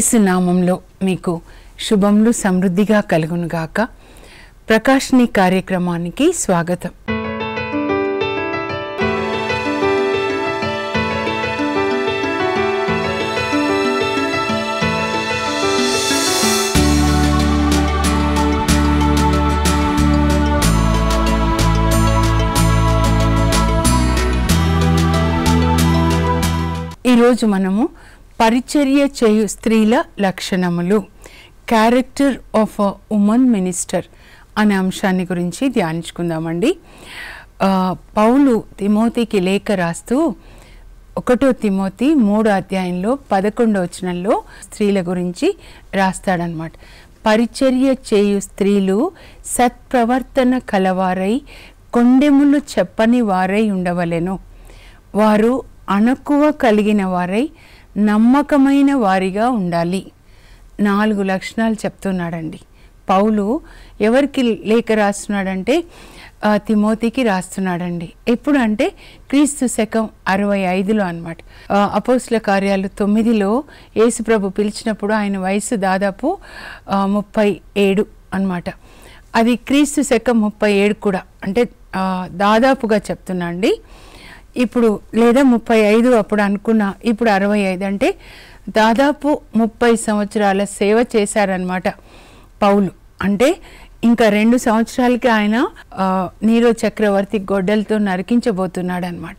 యేసు నామంలో మీకు శుభములు సమృద్ధిగా కలుగునుగాక ప్రకాష్ని కార్యక్రమానికి స్వాగతం ఈరోజు మనము పరిచర్య చేయు స్త్రీల లక్షణములు character of a woman minister అనే అంశాన్ని గురించి ధ్యానించుకుందామండి ఆ, పౌలు తిమోతికి లేఖ రాస్తూ ఒకటో తిమోతి మూడో అధ్యాయంలో పదకొండో వచనంలో స్త్రీల గురించి రాస్తాడనమాట పరిచర్య చేయు స్త్రీలు సత్ప్రవర్తన కలవారై కొండెములు చెప్పని వారై ఉండవలెను వారు అణకువ కలిగిన వారై నమ్మకమైన వారిగా ఉండాలి నాలుగు లక్షణాలు చెప్తున్నాడండి పౌలు ఎవరికి లేఖ రాస్తున్నాడంటే ఆ, తిమోతికి రాస్తున్నాడండి ఎప్పుడు అంటే క్రీస్తు శకం అరవై ఐదులో అనమాట అపోస్ల కార్యాలు తొమ్మిదిలో యేసుప్రభు పిలిచినప్పుడు ఆయన వయసు దాదాపు ఆ, ముప్పై ఏడు అనమాట అది క్రీస్తు శకం ముప్పై ఏడు కూడా అంటే ఆ, దాదాపుగా చెప్తున్నా అండి ఇప్పుడు లేదా ముప్పై ఐదు అప్పుడు అనుకున్నా ఇప్పుడు అరవై ఐదు అంటే దాదాపు ముప్పై సంవత్సరాల సేవ చేశారనమాట పౌలు అంటే ఇంకా రెండు సంవత్సరాలకి ఆయన ఆ, నీరో చక్రవర్తి గొడ్డలతో నరికించబోతున్నాడు అనమాట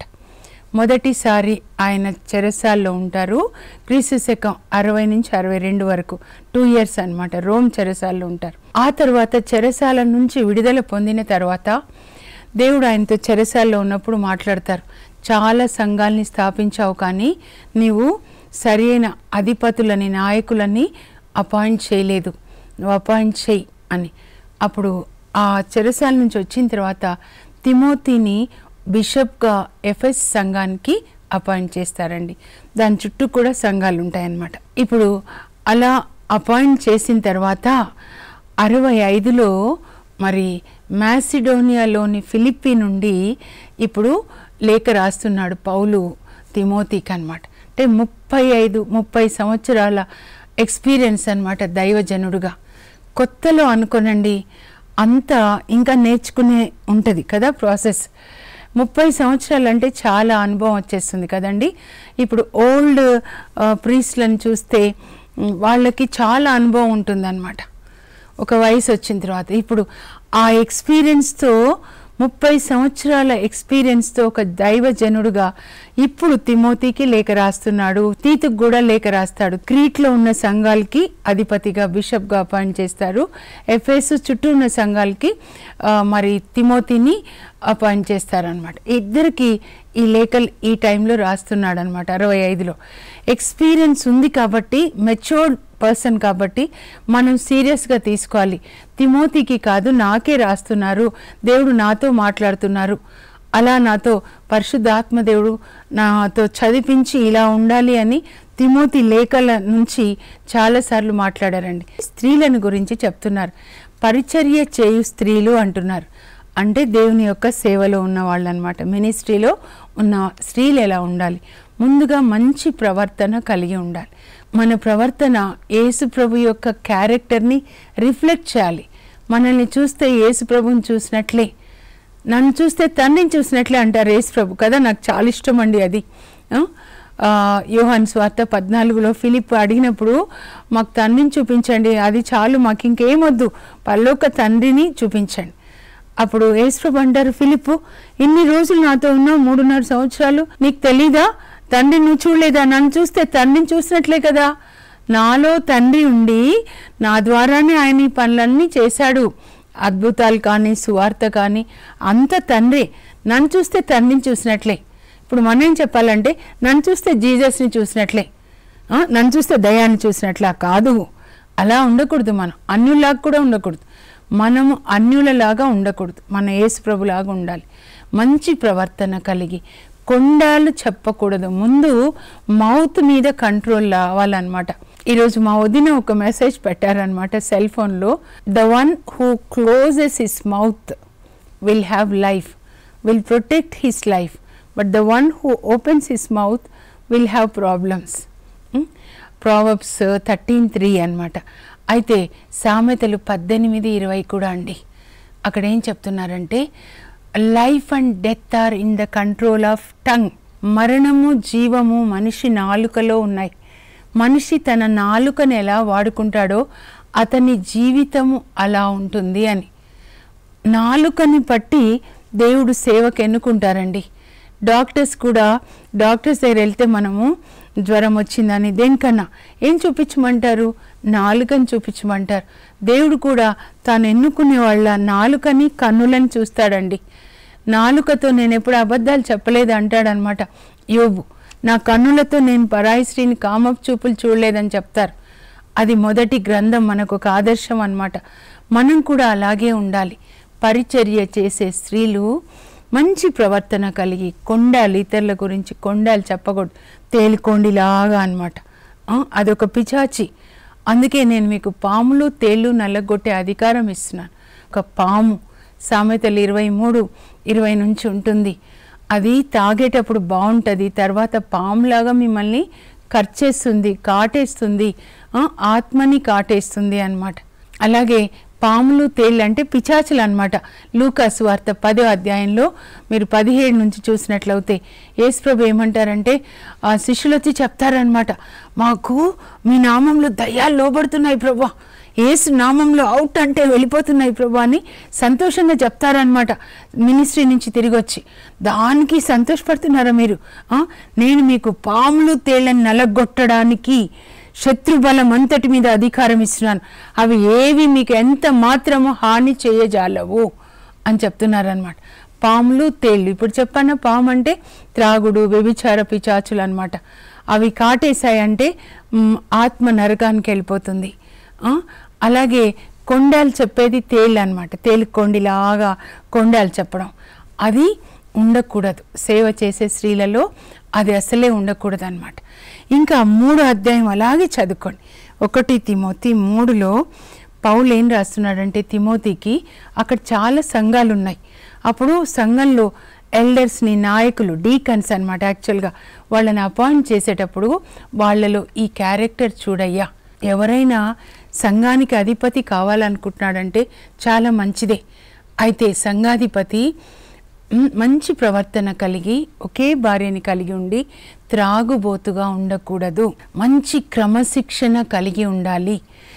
మొదటిసారి ఆయన చెరసాల్లో ఉంటారు క్రీస్తు శకం అరవై నుంచి అరవై రెండు వరకు టూ ఇయర్స్ అన్నమాట రోమ్ చెరసాల్లో ఉంటారు ఆ తర్వాత చెరసాల నుంచి విడుదల పొందిన తర్వాత దేవుడు ఆయనతో చెరసాల్లో ఉన్నప్పుడు మాట్లాడతారు చాలా సంఘాల్ని స్థాపించావు కానీ నీవు సరైన అధిపతులని నాయకులని అపాయింట్ చేయలేదు నువ్వు అపాయింట్ చేయి అని అప్పుడు ఆ చెరసాల నుంచి వచ్చిన తర్వాత తిమోతిని బిషప్గా ఎఫ్ఎస్ సంఘానికి అపాయింట్ చేస్తారండి దాని చుట్టూ కూడా సంఘాలు ఉంటాయన్నమాట ఇప్పుడు అలా అపాయింట్ చేసిన తర్వాత అరవై ఐదులో మరి మ్యాసిడోనియాలోని ఫిలిప్పి నుండి ఇప్పుడు లేఖ రాస్తున్నాడు పౌలు తిమోతికి అనమాట అంటే ముప్పై ఐదు ముప్పై సంవత్సరాల ఎక్స్పీరియన్స్ అనమాట దైవజనుడుగా కొత్తలో అనుకోనండి అంతా ఇంకా నేర్చుకునే ఉంటుంది కదా ప్రాసెస్ ముప్పై సంవత్సరాలు అంటే చాలా అనుభవం వచ్చేస్తుంది కదండి ఇప్పుడు ఓల్డ్ ప్రీస్లను చూస్తే ఉమ్, వాళ్ళకి చాలా అనుభవం ఉంటుందన్నమాట ఒక వయసు వచ్చిన తర్వాత ఇప్పుడు ఆ ఎక్స్పీరియన్స్తో ముప్పై సంవత్సరాల ఎక్స్పీరియన్స్తో ఒక దైవజనుడుగా ఇప్పుడు తిమోతికి లేఖ రాస్తున్నాడు తీతుకు కూడా లేఖ రాస్తాడు క్రీట్లో ఉన్న సంఘాలకి అధిపతిగా బిషప్గా అపాయింట్ చేస్తారు ఎఫ్ఎస్ చుట్టూ ఉన్న సంఘాలకి ఆ, మరి తిమోతిని అపాయింట్ చేస్తారనమాట ఇద్దరికి ఈ లేఖలు ఈ టైంలో రాస్తున్నాడు అనమాట అరవై ఐదులో ఎక్స్పీరియన్స్ ఉంది కాబట్టి మెచ్యూర్డ్ పర్సన్ కాబట్టి మనం సీరియస్గా తీసుకోవాలి తిమోతికి కాదు నాకే రాస్తున్నారు దేవుడు నాతో మాట్లాడుతున్నారు అలా నాతో పరిశుద్ధాత్మ దేవుడు నాతో చదివించి ఇలా ఉండాలి అని తిమోతి లేఖల నుంచి చాలాసార్లు మాట్లాడారండి స్త్రీలను గురించి చెప్తున్నారు పరిచర్య చేయు స్త్రీలు అంటున్నారు అంటే దేవుని యొక్క సేవలో ఉన్న వాళ్ళు అనమాట మినిస్ట్రీలో ఉన్న స్త్రీలు ఎలా ఉండాలి ముందుగా మంచి ప్రవర్తన కలిగి ఉండాలి మన ప్రవర్తన యేసు ప్రభు యొక్క క్యారెక్టర్ని రిఫ్లెక్ట్ చేయాలి మనల్ని చూస్తే యేసు ప్రభుని చూసినట్లే నన్ను చూస్తే తండ్రిని చూసినట్లే అంటారు యేసు ప్రభు కదా నాకు చాలా ఇష్టం అండి అది ఆ? ఆ, యోహాన్ స్వార్త పద్నాలుగులో ఫిలిప్ అడిగినప్పుడు మాకు తండ్రిని చూపించండి అది చాలు మాకు ఇంకేమొద్దు పల్లోక తండ్రిని చూపించండి అప్పుడు యేసుప్రభు అంటారు ఫిలిప్ ఇన్ని రోజులు నాతో ఉన్నావు మూడున్నర సంవత్సరాలు నీకు తెలీదా తండ్రి నువ్వు చూడలేదా నన్ను చూస్తే తండ్రిని చూసినట్లే కదా నాలో తండ్రి ఉండి నా ద్వారానే ఆయన ఈ పనులన్నీ చేశాడు అద్భుతాలు కానీ సువార్త కానీ అంత తండ్రి నన్ను చూస్తే తండ్రిని చూసినట్లే ఇప్పుడు మనం ఏం చెప్పాలంటే నన్ను చూస్తే జీసస్ని చూసినట్లే ఆ, నన్ను చూస్తే దయాన్ని చూసినట్లా కాదు అలా ఉండకూడదు మనం అన్యులాగా కూడా ఉండకూడదు మనము అన్యులలాగా ఉండకూడదు మన యేసు ప్రభులాగా ఉండాలి మంచి ప్రవర్తన కలిగి కొండాలు చెప్పకూడదు ముందు మౌత్ మీద కంట్రోల్ రావాలన్నమాట ఈరోజు మా వదిన ఒక మెసేజ్ పెట్టారనమాట సెల్ ఫోన్లో the one who closes his mouth will have life will protect his life but the one who opens his mouth will have problems Proverbs thirteen three అనమాట అయితే సామెతలు పద్దెనిమిది ఇరవై కూడా అండి అక్కడ ఏం చెప్తున్నారంటే life and death are in the control of tongue మరణము జీవము మనిషి నాలుకలో ఉన్నాయి మనిషి తన నాలుకను ఎలా వాడుకుంటాడో అతని జీవితము అలా ఉంటుంది అని నాలుకని పట్టి దేవుడు సేవకు ఎన్నుకుంటారండి డాక్టర్స్ కూడా డాక్టర్స్ దగ్గర వెళ్తే మనము జ్వరం వచ్చిందని దేనికన్నా ఏం చూపించమంటారు నాలుకని చూపించమంటారు దేవుడు కూడా తాను ఎన్నుకునే వాళ్ళ నాలుకని కన్నులని చూస్తాడండి నాలుకతో నేను ఎప్పుడు అబద్ధాలు చెప్పలేదు అంటాడనమాట యోబు నా కన్నులతో నేను పరాయి స్త్రీని కామపు చూపులు చూడలేదని చెప్తారు అది మొదటి గ్రంథం మనకు ఒక ఆదర్శం అన్నమాట మనం కూడా అలాగే ఉండాలి పరిచర్య చేసే స్త్రీలు మంచి ప్రవర్తన కలిగి కొండాలి ఇతరుల గురించి కొండాలు చెప్పకూడదు తేలికొండిలాగా అనమాట అదొక పిచాచి అందుకే నేను మీకు పాములు తేళ్ళు నల్లగొట్టే అధికారం ఇస్తున్నాను ఒక పాము సామెతలు ఇరవై మూడు ఇరవై నుంచి ఉంటుంది అది తాగేటప్పుడు బాగుంటుంది తర్వాత పాములాగా మిమ్మల్ని ఖర్చేస్తుంది కాటేస్తుంది ఆ, ఆత్మని కాటేస్తుంది అన్నమాట అలాగే పాములు తేళ్ళు అంటే పిచాచులు అనమాట లూకాసు వార్త పదో అధ్యాయంలో మీరు పదిహేడు నుంచి చూసినట్లయితే యేసుప్రభు ఏమంటారంటే ఆ శిష్యులు వచ్చి చెప్తారనమాట మాకు మీ నామంలో దయ్యాలు లోబడుతున్నాయి ప్రభా ఏసు నామంలో అవుట్ అంటే వెళ్ళిపోతున్నాయి ప్రభు అని సంతోషంగా చెప్తారనమాట మినిస్ట్రీ నుంచి తిరిగి వచ్చి దానికి సంతోషపడుతున్నారా మీరు ఆ? నేను మీకు పాములు తేళ్ళని నలగొట్టడానికి శత్రుబలం అంతటి మీద అధికారం ఇస్తున్నాను అవి ఏవి మీకు ఎంత మాత్రమో హాని చేయజాలవు అని చెప్తున్నారనమాట పాములు తేళ్ళు ఇప్పుడు చెప్పాను పాము అంటే త్రాగుడు వ్యభిచార పిచాచులు అనమాట అవి కాటేశాయంటే మ్, ఆత్మ నరకానికి వెళ్ళిపోతుంది ఆ? అలాగే కొండాలు చెప్పేది తేళ్ళు అనమాట తేలి కొండిలాగా కొండాలు చెప్పడం అది ఉండకూడదు సేవ చేసే స్త్రీలలో అది అసలే ఉండకూడదు అనమాట ఇంకా మూడో అధ్యాయం అలాగే చదువుకోండి ఒకటి తిమోతి మూడులో పౌలు ఏం రాస్తున్నాడంటే తిమోతికి అక్కడ చాలా సంఘాలు ఉన్నాయి అప్పుడు సంఘంలో ఎల్డర్స్ని నాయకులు డీకన్స్ అనమాట యాక్చువల్గా వాళ్ళని అపాయింట్ చేసేటప్పుడు వాళ్ళలో ఈ క్యారెక్టర్ చూడయ్యా ఎవరైనా సంఘానికి అధిపతి కావాలనుకుంటున్నాడంటే చాలా మంచిదే అయితే సంఘాధిపతి మ్, మంచి ప్రవర్తన కలిగి ఒకే భార్యని కలిగి ఉండి త్రాగుబోతుగా ఉండకూడదు మంచి క్రమశిక్షణ కలిగి ఉండాలి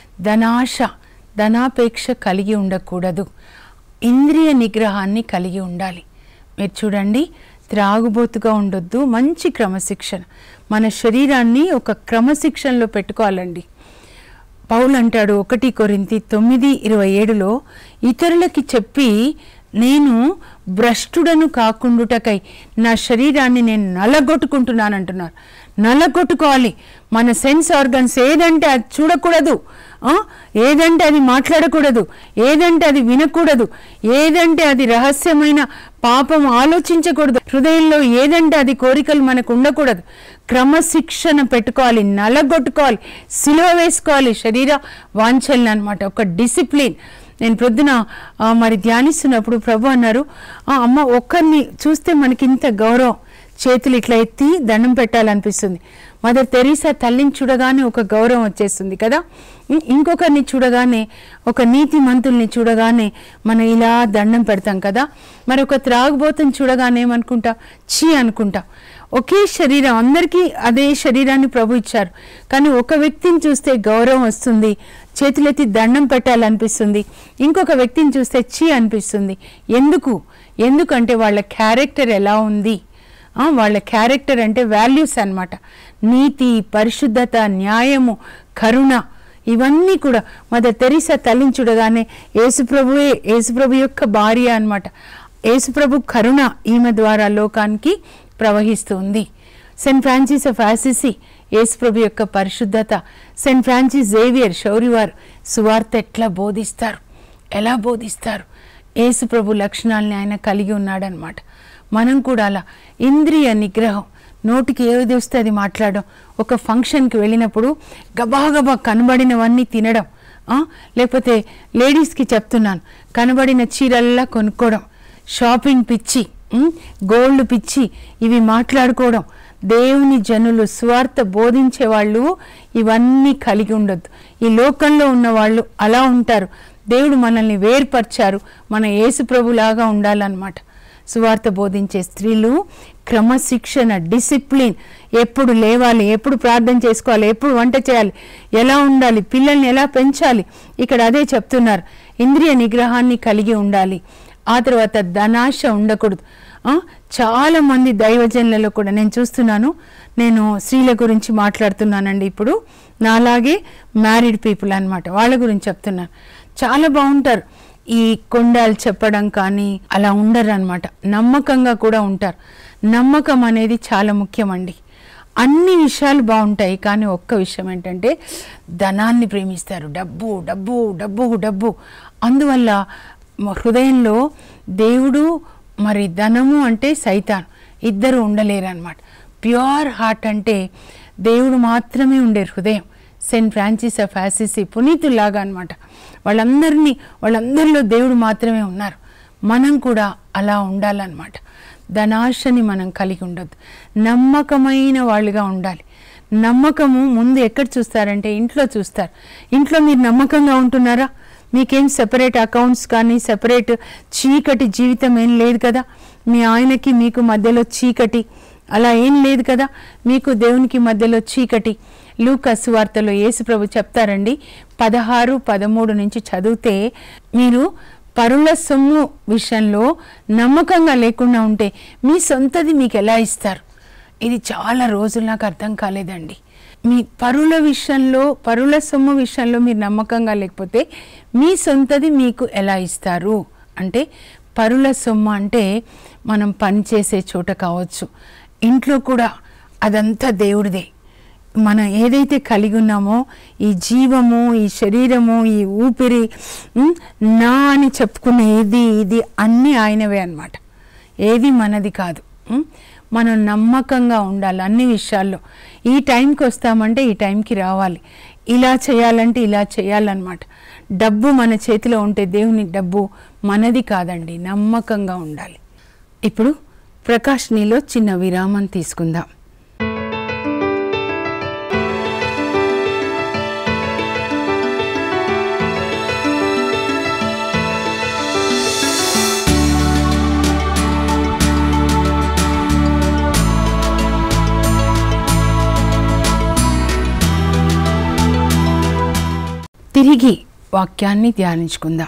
ధనాశ ధనాపేక్ష కలిగి ఉండకూడదు ఇంద్రియ నిగ్రహాన్ని కలిగి ఉండాలి మీరు చూడండి త్రాగుబోతుగా ఉండొద్దు మంచి క్రమశిక్షణ మన శరీరాన్ని ఒక క్రమశిక్షణలో పెట్టుకోవాలండి పౌలు అంటాడు ఒకటి కొరింతి తొమ్మిది ఇరవై ఏడులో ఇతరులకి చెప్పి నేను భ్రష్టుడను కాకుండుటకై నా శరీరాన్ని నేను నలగొట్టుకుంటున్నాను అంటున్నారు నలగొట్టుకోవాలి మన సెన్స్ ఆర్గన్స్ ఏదంటే అది చూడకూడదు ఆ? ఏదంటే అది మాట్లాడకూడదు ఏదంటే అది వినకూడదు ఏదంటే అది రహస్యమైన పాపం ఆలోచించకూడదు హృదయంలో ఏదంటే అది కోరికలు మనకు ఉండకూడదు క్రమశిక్షణ పెట్టుకోవాలి నలగొట్టుకోవాలి సిలువ వేసుకోవాలి శరీర వాంఛల్ని అనమాట ఒక డిసిప్లిన్ నేను ప్రొద్దున ఆ, మరి ధ్యానిస్తున్నప్పుడు ప్రభు అన్నారు "ఆ, అమ్మ ఒక్కరిని చూస్తే మనకి ఇంత గౌరవం చేతులు ఇట్లా ఎత్తి దండం పెట్టాలనిపిస్తుంది మదర్ తెరీసా తల్లిని చూడగానే ఒక గౌరవం వచ్చేస్తుంది కదా ఇం- ఇంకొకరిని చూడగానే ఒక నీతి మంతుల్ని చూడగానే మనం ఇలా దండం పెడతాం కదా మరి ఒక త్రాగుబోతుని చూడగానే ఏమనుకుంటాం చీ అనుకుంటాం ఒకే శరీరం అందరికీ అదే శరీరాన్ని ప్రభు ఇచ్చారు కానీ ఒక వ్యక్తిని చూస్తే గౌరవం వస్తుంది చేతులెత్తి దండం పెట్టాలనిపిస్తుంది ఇంకొక వ్యక్తిని చూస్తే చీ అనిపిస్తుంది ఎందుకు ఎందుకంటే వాళ్ళ క్యారెక్టర్ ఎలా ఉంది ఆ, వాళ్ళ క్యారెక్టర్ అంటే వాల్యూస్ అన్నమాట నీతి పరిశుద్ధత న్యాయము కరుణ ఇవన్నీ కూడా మదర్ తెరీసా తల్లిని చూడగానే యేసుప్రభువే యేసుప్రభు యొక్క భార్య అన్నమాట యేసుప్రభు కరుణ ఈమె ద్వారా లోకానికి ప్రవహిస్తుంది సెయింట్ ఫ్రాన్సిస్ ఆఫ్ ఆసిసి యేసుప్రభు యొక్క పరిశుద్ధత సెయింట్ ఫ్రాన్సిస్ జేవియర్ శౌరివారు సువార్త ఎట్లా బోధిస్తారు ఎలా బోధిస్తారు యేసుప్రభు లక్షణాలని ఆయన కలిగి ఉన్నాడనమాట మనం కూడా అలా ఇంద్రియ నిగ్రహం నోటికి ఏది వస్తే అది మాట్లాడడం ఒక ఫంక్షన్కి వెళ్ళినప్పుడు గబాగబా కనబడినవన్నీ తినడం ఆ? లేకపోతే లేడీస్కి చెప్తున్నాను కనబడిన చీరల్లా కొనుక్కోవడం షాపింగ్ పిచ్చి ఉమ్, గోల్డ్ పిచ్చి ఇవి మాట్లాడుకోవడం దేవుని జనులు స్వార్థ బోధించే వాళ్ళు ఇవన్నీ కలిగి ఉండొద్దు ఈ లోకంలో ఉన్న వాళ్ళు అలా ఉంటారు దేవుడు మనల్ని వేర్పరిచారు మన యేసు ప్రభులాగా ఉండాలన్నమాట సువార్త బోధించే స్త్రీలు క్రమశిక్షణ డిసిప్లిన్ ఎప్పుడు లేవాలి ఎప్పుడు ప్రార్థన చేసుకోవాలి ఎప్పుడు వంట చేయాలి ఎలా ఉండాలి పిల్లల్ని ఎలా పెంచాలి ఇక్కడ అదే చెప్తున్నారు ఇంద్రియ నిగ్రహాన్ని కలిగి ఉండాలి ఆ తర్వాత ధనాశ ఉండకూడదు ఆ, చాలా మంది దైవజనులలో కూడా నేను చూస్తున్నాను నేను స్త్రీల గురించి మాట్లాడుతున్నానండి ఇప్పుడు నాలాగే మ్యారీడ్ పీపుల్ అన్నమాట వాళ్ళ గురించి చెప్తున్నాను చాలా బాగుంటారు ఈ కొండాలు చెప్పడం కానీ అలా ఉండరు అనమాట నమ్మకంగా కూడా ఉంటారు నమ్మకం అనేది చాలా ముఖ్యమండి అన్ని విషయాలు బాగుంటాయి కానీ ఒక్క విషయం ఏంటంటే ధనాన్ని ప్రేమిస్తారు డబ్బు డబ్బు డబ్బు డబ్బు అందువల్ల మ- హృదయంలో దేవుడు మరి ధనము అంటే సైతాన్ ఇద్దరు ఉండలేరు అనమాట ప్యూర్ హార్ట్ అంటే దేవుడు మాత్రమే ఉండే హృదయం సెయింట్ ఫ్రాన్సిస్ ఆఫ్ ఆసిసి పునీతుల్లాగా అనమాట వాళ్ళందరినీ వాళ్ళందరిలో దేవుడు మాత్రమే ఉన్నారు మనం కూడా అలా ఉండాలన్నమాట ధనాశని మనం కలిగి ఉండొద్దు నమ్మకమైన వాళ్ళుగా ఉండాలి నమ్మకము ముందు ఎక్కడ చూస్తారంటే ఇంట్లో చూస్తారు ఇంట్లో మీరు నమ్మకంగా ఉంటున్నారా మీకేం సెపరేట్ అకౌంట్స్ కానీ సెపరేట్ చీకటి జీవితం ఏం లేదు కదా మీ ఆయనకి మీకు మధ్యలో చీకటి అలా ఏం లేదు కదా మీకు దేవునికి మధ్యలో చీకటి లూకస్ వార్తలో యేసుప్రభు చెప్తారండి పదహారు పదమూడు నుంచి చదివితే మీరు పరుల సొమ్ము విషయంలో నమ్మకంగా లేకుండా ఉంటే మీ సొంతది మీకు ఎలా ఇస్తారు ఇది చాలా రోజులు నాకు అర్థం కాలేదండి మీ పరుల విషయంలో పరుల సొమ్ము విషయంలో మీరు నమ్మకంగా లేకపోతే మీ సొంతది మీకు ఎలా ఇస్తారు అంటే పరుల సొమ్ము అంటే మనం పనిచేసే చోట కావచ్చు ఇంట్లో కూడా అదంతా దేవుడిదే మనం ఏదైతే కలిగి ఉన్నామో ఈ జీవము ఈ శరీరము ఈ ఊపిరి ఉమ్, నా అని చెప్పుకునే ఇది ఇది అన్నీ ఆయనవే అన్నమాట ఏది మనది కాదు ఉమ్, మనం నమ్మకంగా ఉండాలి అన్ని విషయాల్లో ఈ టైంకి వస్తామంటే ఈ టైంకి రావాలి ఇలా చేయాలంటే ఇలా చేయాలన్నమాట డబ్బు మన చేతిలో ఉంటే దేవుని డబ్బు మనది కాదండి నమ్మకంగా ఉండాలి ఇప్పుడు ప్రకాష్నిలో చిన్న విరామం తీసుకుందాం తిరిగి వాక్యాన్ని ధ్యానించుకుందాం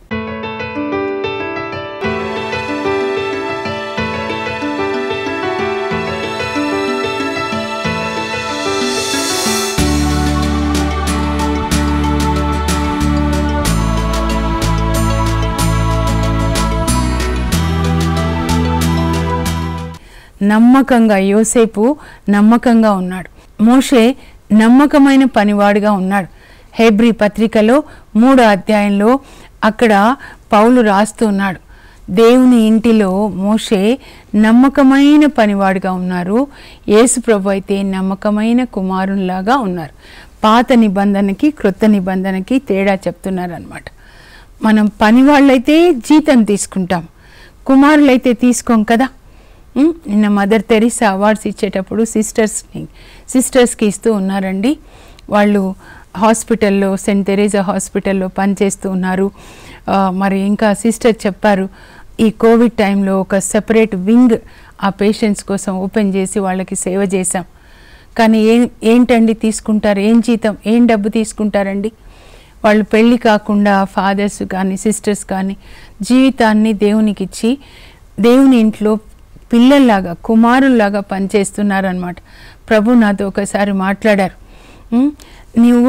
నమ్మకంగా యోసేపు నమ్మకంగా ఉన్నాడు మోషే నమ్మకమైన పనివాడిగా ఉన్నాడు హెబ్రి పత్రికలో మూడో అధ్యాయంలో అక్కడ పౌలు రాస్తూ ఉన్నాడు దేవుని ఇంటిలో మోషే నమ్మకమైన పనివాడిగా ఉన్నారు యేసు ప్రభు అయితే నమ్మకమైన కుమారునిలాగా ఉన్నారు పాత నిబంధనకి క్రొత్త నిబంధనకి తేడా చెప్తున్నారు అనమాట మనం పని వాళ్ళైతే జీతం తీసుకుంటాం కుమారులైతే తీసుకోం కదా ఉమ్, నిన్న మదర్ తెరీసా అవార్డ్స్ ఇచ్చేటప్పుడు సిస్టర్స్ని సిస్టర్స్కి ఇస్తూ ఉన్నారండి వాళ్ళు హాస్పిటల్లో సెయింట్ తెరీసా హాస్పిటల్లో పనిచేస్తూ ఉన్నారు ఆ, మరి ఇంకా సిస్టర్ చెప్పారు ఈ కోవిడ్ టైంలో ఒక సెపరేట్ వింగ్ ఆ పేషెంట్స్ కోసం ఓపెన్ చేసి వాళ్ళకి సేవ చేశాం కానీ ఏం ఏంటండి తీసుకుంటారు ఏం జీతం ఏం డబ్బు తీసుకుంటారండి వాళ్ళు పెళ్ళి కాకుండా ఫాదర్స్ కానీ సిస్టర్స్ కానీ జీవితాన్ని దేవునికి ఇచ్చి దేవుని ఇంట్లో పిల్లల్లాగా కుమారుల్లాగా పనిచేస్తున్నారనమాట ప్రభు నాతో ఒకసారి మాట్లాడారు "ఉమ్, నీవు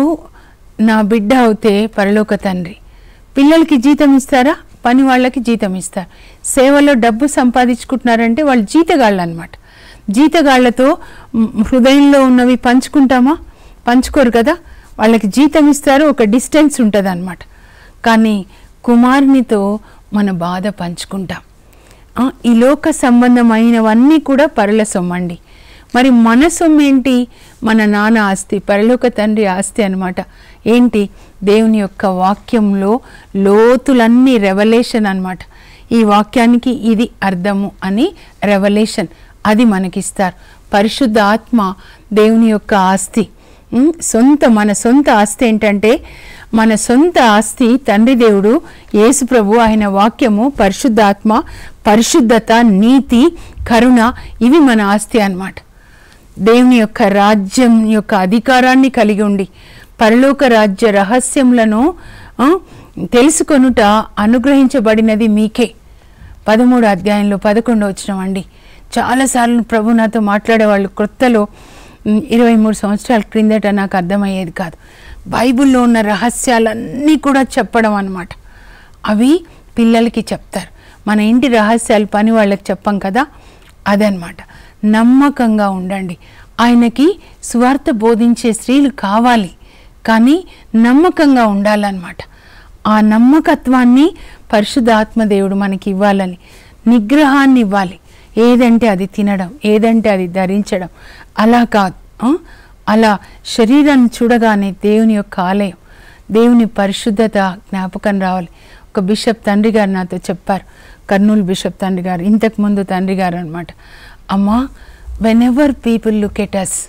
నా బిడ్డ అవుతే పరలోక తండ్రి పిల్లలకి జీతం ఇస్తారా పని వాళ్ళకి జీతం ఇస్తారు సేవలో డబ్బు సంపాదించుకుంటున్నారంటే వాళ్ళు జీతగాళ్ళు అనమాట జీతగాళ్లతో మ్, హృదయంలో ఉన్నవి పంచుకుంటామా పంచుకోరు కదా వాళ్ళకి జీతం ఇస్తారు ఒక డిస్టెన్స్ ఉంటుంది అనమాట కానీ కుమారునితో మన బాధ పంచుకుంటాం ఆ, ఈ లోక సంబంధమైనవన్నీ కూడా పరుల సొమ్మండి మరి మన సొమ్ము ఏంటి మన నాన్న ఆస్తి పరలోక తండ్రి ఆస్తి అన్నమాట ఏంటి దేవుని యొక్క వాక్యంలో లోతులన్నీ రెవల్యూషన్ అన్నమాట ఈ వాక్యానికి ఇది అర్థము అని రెవల్యూషన్ అది మనకిస్తారు పరిశుద్ధ ఆత్మ దేవుని యొక్క ఆస్తి ఉమ్, సొంత మన సొంత ఆస్తి ఏంటంటే మన సొంత ఆస్తి తండ్రి దేవుడు యేసు ప్రభు ఆయన వాక్యము పరిశుద్ధాత్మ పరిశుద్ధత నీతి కరుణ ఇవి మన ఆస్తి అన్నమాట దేవుని యొక్క రాజ్యం యొక్క అధికారాన్ని కలిగి ఉండి పరలోక రాజ్య రహస్యములను ఆ, తెలుసుకొనుట అనుగ్రహించబడినది మీకే పదమూడు అధ్యాయంలో పదకొండు వచ్చినాం అండి చాలాసార్లు ప్రభు నాతో మాట్లాడేవాళ్ళు క్రొత్తలో ఉమ్, ఇరవై మూడు సంవత్సరాల క్రిందట నాకు అర్థమయ్యేది కాదు బైబిల్లో ఉన్న రహస్యాలన్నీ కూడా చెప్పడం అన్నమాట అవి పిల్లలకి చెప్తారు మన ఇంటి రహస్యాలు పని వాళ్ళకి చెప్పం కదా అదనమాట నమ్మకంగా ఉండండి ఆయనకి సువార్త బోధించే స్త్రీలు కావాలి కానీ నమ్మకంగా ఉండాలన్నమాట ఆ నమ్మకత్వాన్ని పరిశుద్ధాత్మ దేవుడు మనకి ఇవ్వాలని నిగ్రహాన్ని ఇవ్వాలి ఏదంటే అది తినడం ఏదంటే అది ధరించడం అలా కాదు ఆ? అలా శరీరాన్ని చూడగానే దేవుని యొక్క ఆలయం దేవుని పరిశుద్ధత జ్ఞాపకం రావాలి ఒక బిషప్ తండ్రి గారు నాతో చెప్పారు కర్నూలు బిషప్ తండ్రి గారు ఇంతకు ముందు తండ్రి గారు అనమాట అమ్మా whenever people look at us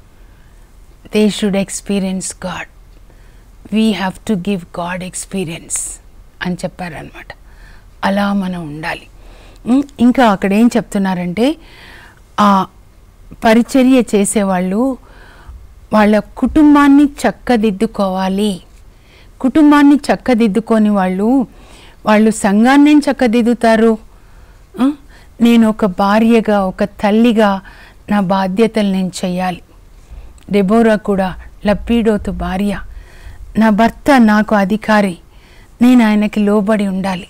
they should experience God we have to give God experience అని చెప్పారనమాట అలా మనం ఉండాలి ఉమ్, ఇంకా అక్కడ ఏం చెప్తున్నారంటే ఆ పరిచర్య చేసేవాళ్ళు వాళ్ళ కుటుంబాన్ని చక్కదిద్దుకోవాలి కుటుంబాన్ని చక్కదిద్దుకొని వాళ్ళు వాళ్ళు సంఘాన్ని చక్కదిద్దుతారు ఆ? నేను ఒక భార్యగా ఒక తల్లిగా నా బాధ్యతలు నేను చేయాలి డెబోరా కూడా లప్పీడోతు భార్య నా భర్త నాకు అధికారి నేను ఆయనకి లోబడి ఉండాలి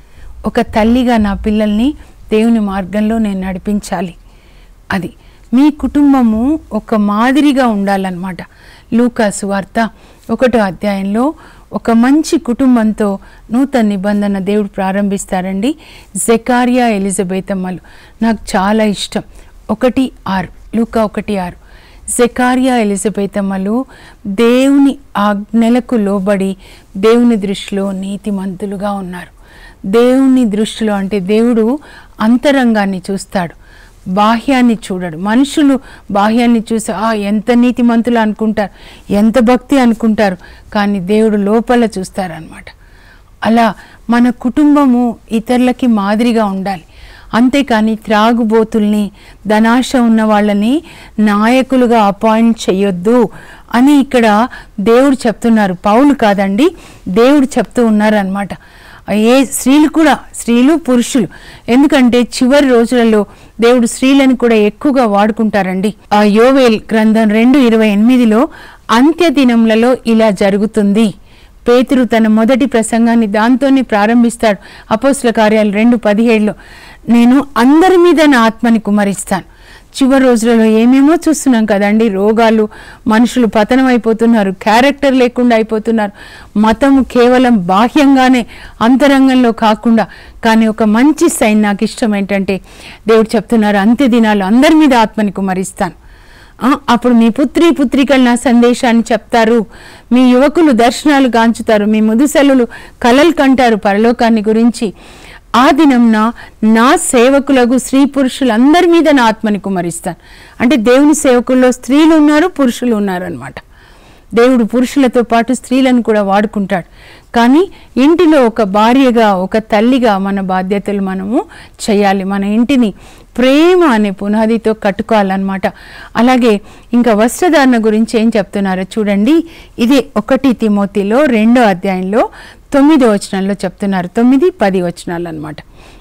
ఒక తల్లిగా నా పిల్లల్ని దేవుని మార్గంలో నేను నడిపించాలి అది మీ కుటుంబము ఒక మాదిరిగా ఉండాలన్నమాట లూకాసు వార్త ఒకటో అధ్యాయంలో ఒక మంచి కుటుంబంతో నూతన నిబంధన దేవుడు ప్రారంభిస్తారండి జెకారియా ఎలిజబెత్ అమ్మలు నాకు చాలా ఇష్టం ఒకటి ఆరు లూకా ఒకటి ఆరు జెకారియా ఎలిజబెత్ అమ్మలు దేవుని ఆజ్ఞలకు లోబడి దేవుని దృష్టిలో నీతిమంతులుగా ఉన్నారు దేవుని దృష్టిలో అంటే దేవుడు అంతరంగాన్ని చూస్తాడు బాహ్యాన్ని చూడడు మనుషులు బాహ్యాన్ని చూసి ఆ ఎంత నీతిమంతులు అనుకుంటారు ఎంత భక్తి అనుకుంటారు కానీ దేవుడు లోపల చూస్తారనమాట అలా మన కుటుంబము ఇతరులకి మాదిరిగా ఉండాలి అంతేకాని త్రాగుబోతుల్ని ధనాశ ఉన్న వాళ్ళని నాయకులుగా అపాయింట్ చేయొద్దు అని ఇక్కడ దేవుడు చెప్తున్నారు పౌలు కాదండి దేవుడు చెప్తూ ఉన్నారనమాట ఏ స్త్రీలు కూడా స్త్రీలు పురుషులు ఎందుకంటే చివరి రోజులలో దేవుడు స్త్రీలను కూడా ఎక్కువగా వాడుకుంటారండి ఆ యోవేల్ గ్రంథం రెండు ఇరవై ఎనిమిదిలో అంత్య దినములలో ఇలా జరుగుతుంది పేతురు తన మొదటి ప్రసంగాన్ని దాంతోనే ప్రారంభిస్తాడు అపోస్ల కార్యాలు రెండు పదిహేడులో నేను అందరి మీద నా ఆత్మని కుమరిస్తాను చివరి రోజులలో ఏమేమో చూస్తున్నాం కదండి రోగాలు మనుషులు పతనం అయిపోతున్నారు క్యారెక్టర్ లేకుండా అయిపోతున్నారు మతం కేవలం బాహ్యంగానే అంతరంగంలో కాకుండా కానీ ఒక మంచి సైన్ నాకు ఇష్టం ఏంటంటే దేవుడు చెప్తున్నారు అంత్య దినాలు అందరి మీద ఆత్మని కుమరిస్తాను ఆ, అప్పుడు మీ పుత్రి పుత్రికలు నా సందేశాన్ని చెప్తారు మీ యువకులు దర్శనాలు గాంచుతారు మీ ముదుసలులు కలలు కంటారు పరలోకాన్ని గురించి ఆ దినంన నా సేవకులకు స్త్రీ పురుషులందరి మీద నా ఆత్మని కుమరిస్తాను అంటే దేవుని సేవకుల్లో స్త్రీలు ఉన్నారు పురుషులు ఉన్నారు అనమాట దేవుడు పురుషులతో పాటు స్త్రీలను కూడా వాడుకుంటాడు కానీ ఇంటిలో ఒక భార్యగా ఒక తల్లిగా మన బాధ్యతలు మనము చేయాలి మన ఇంటిని ప్రేమ అనే పునాదితో కట్టుకోవాలన్నమాట అలాగే ఇంకా వస్త్రధారణ గురించి ఏం చెప్తున్నారో చూడండి ఇదే ఒకటి తిమోతిలో రెండో అధ్యాయంలో తొమ్మిదో వచనంలో చెప్తున్నారు తొమ్మిది పది వచనాలు అనమాట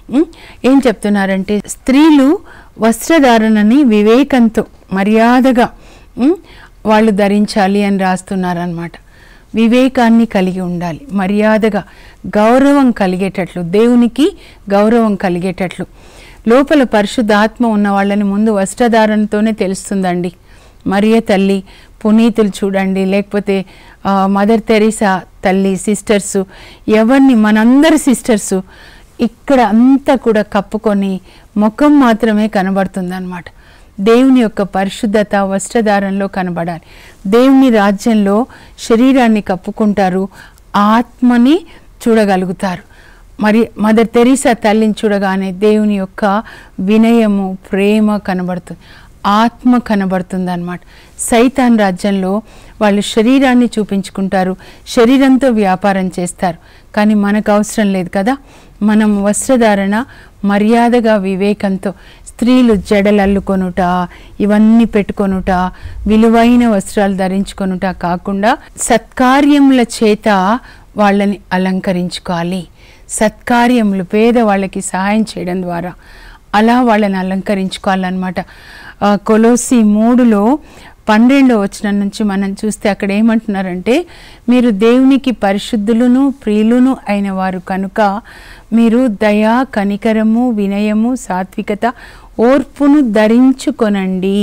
ఏం చెప్తున్నారంటే స్త్రీలు వస్త్రధారణని వివేకంతో మర్యాదగా ఉమ్, వాళ్ళు ధరించాలి అని రాస్తున్నారనమాట వివేకాన్ని కలిగి ఉండాలి మర్యాదగా గౌరవం కలిగేటట్లు దేవునికి గౌరవం కలిగేటట్లు లోపల పరిశుద్ధాత్మ ఉన్న వాళ్ళని ముందు వస్త్రధారణతోనే తెలుస్తుందండి మరియ తల్లి పునీతులు చూడండి లేకపోతే ఆ, మదర్ తెరీసా తల్లి సిస్టర్సు ఎవరిని మనందరి సిస్టర్సు ఇక్కడ అంతా కూడా కప్పుకొని ముఖం మాత్రమే కనబడుతుందన్నమాట దేవుని యొక్క పరిశుద్ధత వస్త్రధారంలో కనబడాలి దేవుని రాజ్యంలో శరీరాన్ని కప్పుకుంటారు ఆత్మని చూడగలుగుతారు మరి మదర్ తెరీసా తల్లిని చూడగానే దేవుని యొక్క వినయము ప్రేమ కనబడుతుంది ఆత్మ కనబడుతుంది అనమాట సైతాన్ రాజ్యంలో వాళ్ళు శరీరాన్ని చూపించుకుంటారు శరీరంతో వ్యాపారం చేస్తారు కానీ మనకు అవసరం లేదు కదా మనం వస్త్రధారణ మర్యాదగా వివేకంతో స్త్రీలు జడలు అల్లుకొనుట ఇవన్నీ పెట్టుకొనుట విలువైన వస్త్రాలు ధరించుకొనుట కాకుండా సత్కార్యముల చేత వాళ్ళని అలంకరించుకోవాలి సత్కార్యములు పేదవాళ్ళకి సహాయం చేయడం ద్వారా అలా వాళ్ళని అలంకరించుకోవాలన్నమాట ఆ, కొలోసి మూడులో పన్నెండో వచనం నుంచి మనం చూస్తే అక్కడ ఏమంటున్నారంటే మీరు దేవునికి పరిశుద్ధులను ప్రియులును అయిన వారు కనుక మీరు దయ కనికరము వినయము సాత్వికత ఓర్పును ధరించుకొనండి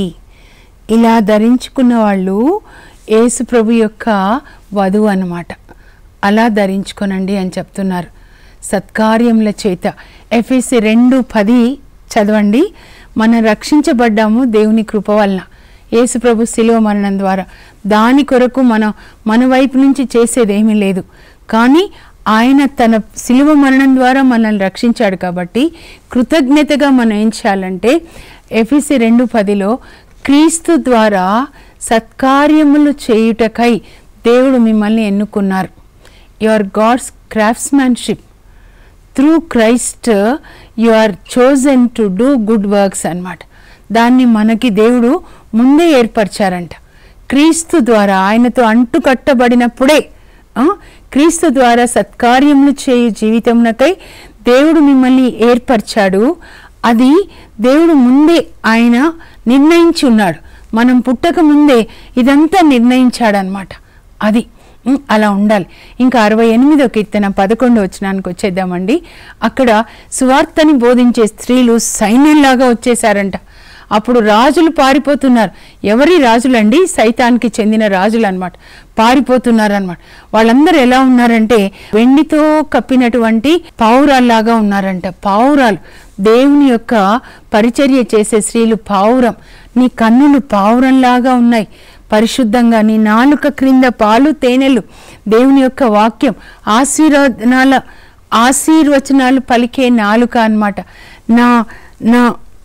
ఇలా ధరించుకున్న వాళ్ళు యేసు ప్రభు యొక్క వధువు అన్నమాట అలా ధరించుకొనండి అని చెప్తున్నారు సత్కార్యముల చేత ఎఫ్ఎసి రెండు పది చదవండి మనం రక్షించబడ్డాము దేవుని కృప వలన యేసు ప్రభు శిలువ మరణం ద్వారా దాని కొరకు మనం మన వైపు నుంచి చేసేది ఏమీ లేదు కానీ ఆయన తన శిలువ మరణం ద్వారా మనల్ని రక్షించాడు కాబట్టి కృతజ్ఞతగా మనం ఏం చేయాలంటే ఎఫ్ఎసి రెండు పదిలో క్రీస్తు ద్వారా సత్కార్యములు చేయుటకై దేవుడు మిమ్మల్ని ఎన్నుకున్నారు your God's craftsmanship through Christ you are chosen to do good works అన్నమాట దాన్ని మనకి దేవుడు ముందే ఏర్పరిచారంట క్రీస్తు ద్వారా ఆయనతో అంటు కట్టబడినప్పుడే ఆ, క్రీస్తు ద్వారా సత్కార్యములు చేయు జీవితమునకై దేవుడు మిమ్మల్ని ఏర్పరిచాడు అది దేవుడు ముందే ఆయన నిర్ణయించి ఉన్నాడు మనం పుట్టక ముందే ఇదంతా నిర్ణయించాడనమాట అది ఉమ్, అలా ఉండాలి ఇంకా అరవై ఎనిమిదో కీర్తన పదకొండు వచ్చినానికి వచ్చేద్దామండి అక్కడ సువార్తని బోధించే స్త్రీలు సైన్యంలాగా వచ్చేసారంట అప్పుడు రాజులు పారిపోతున్నారు ఎవరి రాజులండి సైతానికి చెందిన రాజులు అనమాట పారిపోతున్నారు అనమాట వాళ్ళందరూ ఎలా ఉన్నారంటే వెండితో కప్పినటువంటి పావురాల్లాగా ఉన్నారంట పావురాలు దేవుని యొక్క పరిచర్య చేసే స్త్రీలు పావురం నీ కన్నులు పావురంలాగా ఉన్నాయి పరిశుద్ధంగా నీ నాలుక క్రింద పాలు తేనెలు దేవుని యొక్క వాక్యం ఆశీర్వదనాల ఆశీర్వచనాలు పలికే నాలుక అన్నమాట నా నా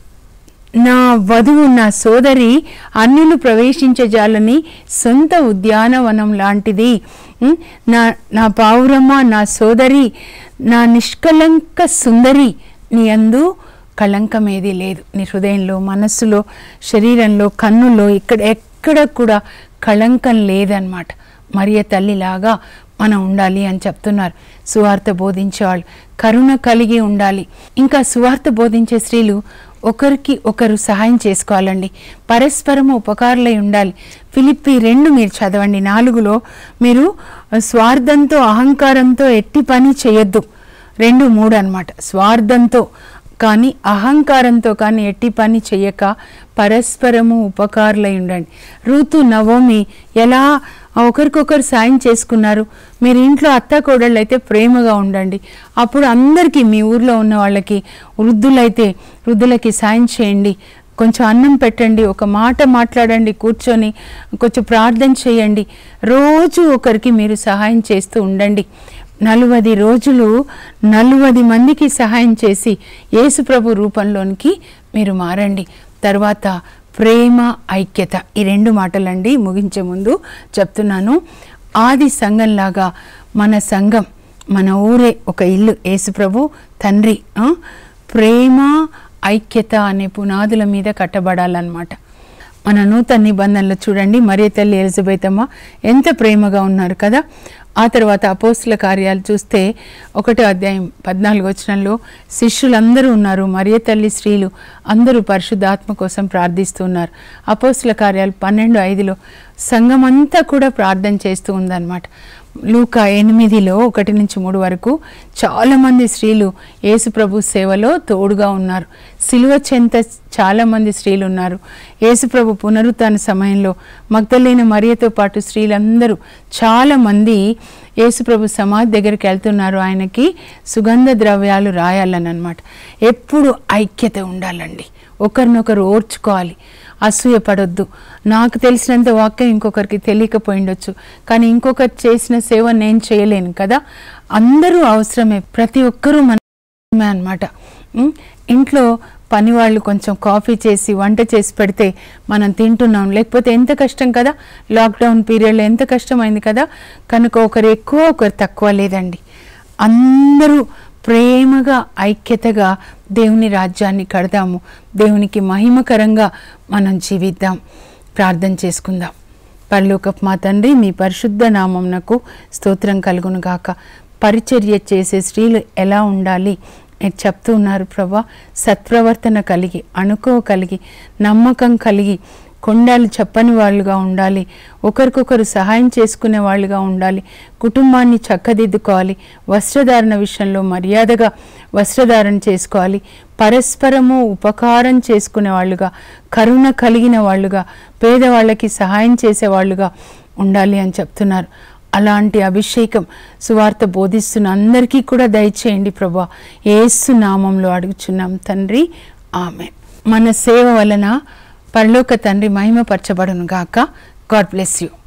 నా వధువు నా సోదరి అన్యులు ప్రవేశించజాలని సొంత ఉద్యానవనం లాంటిది ఉం? నా నా పావురమ్మ నా సోదరి నా నిష్కలంక సుందరి నీ అందు కళంకమేది లేదు నీ హృదయంలో మనస్సులో శరీరంలో కన్నులో ఇక్కడ ఎక్కడ కూడా కళంకం లేదన్నమాట మరియ తల్లిలాగా మనం ఉండాలి అని చెప్తున్నారు సువార్త బోధించేవాళ్ళు కరుణ కలిగి ఉండాలి ఇంకా సువార్త బోధించే స్త్రీలు ఒకరికి ఒకరు సహాయం చేసుకోవాలండి పరస్పరము ఉపకారులై ఉండాలి ఫిలిప్పి రెండు మీరు చదవండి నాలుగులో మీరు స్వార్థంతో అహంకారంతో ఎట్టి పని చేయొద్దు రెండు మూడు అన్నమాట స్వార్థంతో కానీ అహంకారంతో కానీ ఎట్టి పని చేయక పరస్పరము ఉపకారులై ఉండండి ఋతు నవమి ఎలా ఒకరికొకరు సాయం చేసుకున్నారు మీరు ఇంట్లో అత్త కోడళ్ళు అయితే ప్రేమగా ఉండండి అప్పుడు అందరికీ మీ ఊర్లో ఉన్న వాళ్ళకి వృద్ధులైతే వృద్ధులకి సాయం చేయండి కొంచెం అన్నం పెట్టండి ఒక మాట మాట్లాడండి కూర్చొని కొంచెం ప్రార్థన చేయండి రోజు ఒకరికి మీరు సహాయం చేస్తూ ఉండండి నలువది రోజులు నలువది మందికి సహాయం చేసి యేసుప్రభు రూపంలోనికి మీరు మారండి తర్వాత ప్రేమ ఐక్యత ఈ రెండు మాటలండి ముగించే ముందు చెప్తున్నాను ఆది సంఘంలాగా మన సంఘం మన ఊరే ఒక ఇల్లు యేసుప్రభు తండ్రి ఆ? ప్రేమ ఐక్యత అనే పునాదుల మీద కట్టబడాలన్నమాట మన నూతన నిబంధనలు చూడండి మరియ తల్లి ఎలిజబెత్ అమ్మ ఎంత ప్రేమగా ఉన్నారు కదా ఆ తర్వాత అపోస్తుల కార్యాలు చూస్తే ఒకటో అధ్యాయం పద్నాలుగు వచనంలో శిష్యులందరూ ఉన్నారు మరియ తల్లి స్త్రీలు అందరూ పరిశుద్ధాత్మ కోసం ప్రార్థిస్తున్నారు అపోస్తుల కార్యాలు పన్నెండు ఐదులో సంఘం అంతా కూడా ప్రార్థన చేస్తూ ఉందన్నమాట లూకా ఎనిమిదిలో ఒకటి నుంచి మూడు వరకు చాలామంది స్త్రీలు యేసుప్రభు సేవలో తోడుగా ఉన్నారు సిలువ చెంత చాలామంది స్త్రీలు ఉన్నారు యేసుప్రభు పునరుత్థాన సమయంలో మగ్ధలేని మరియతో పాటు స్త్రీలందరూ చాలామంది యేసుప్రభు సమాధి దగ్గరికి వెళ్తున్నారు ఆయనకి సుగంధ ద్రవ్యాలు రాయాలని అనమాట ఎప్పుడు ఐక్యత ఉండాలండి ఒకరినొకరు ఓర్చుకోవాలి అసూయపడొద్దు నాకు తెలిసినంత వాక్యం ఇంకొకరికి తెలియకపోయిండొచ్చు కానీ ఇంకొకరు చేసిన సేవ నేను చేయలేను కదా అందరూ అవసరమే ప్రతి ఒక్కరూ మన అనమాట ఇంట్లో పని వాళ్ళు కొంచెం కాఫీ చేసి వంట చేసి పెడితే మనం తింటున్నాం లేకపోతే ఎంత కష్టం కదా లాక్డౌన్ పీరియడ్లో ఎంత కష్టమైంది కదా కనుక ఒకరు ఎక్కువ ఒకరు తక్కువ లేదండి అందరూ ప్రేమగా ఐక్యతగా దేవుని రాజ్యాన్ని కడదాము దేవునికి మహిమకరంగా మనం జీవిద్దాం ప్రార్థన చేసుకుందాం పరలోకపు మా తండ్రి మీ పరిశుద్ధ నామంనకు స్తోత్రం కలుగును గాక పరిచర్య చేసే స్త్రీలు ఎలా ఉండాలి మీరు చెప్తూ ఉన్నారు ప్రభా సత్ప్రవర్తన కలిగి అణుకో కలిగి నమ్మకం కలిగి కొండాలు చెప్పని వాళ్ళుగా ఉండాలి ఒకరికొకరు సహాయం చేసుకునే వాళ్ళుగా ఉండాలి కుటుంబాన్ని చక్కదిద్దుకోవాలి వస్త్రధారణ విషయంలో మర్యాదగా వస్త్రధారణ చేసుకోవాలి పరస్పరము ఉపకారం చేసుకునే వాళ్ళుగా కరుణ కలిగిన వాళ్ళుగా పేదవాళ్ళకి సహాయం చేసే వాళ్ళుగా ఉండాలి అని చెప్తున్నారు అలాంటి అభిషేకం సువార్త బోధిస్తున్న అందరికీ కూడా దయచేయండి ప్రభా ఏసు నామంలో అడుగుచున్నాం తండ్రి ఆమె మన సేవ వలన పరలోక తండ్రి మహిమపరచబడును గాక గాడ్ బ్లెస్ యూ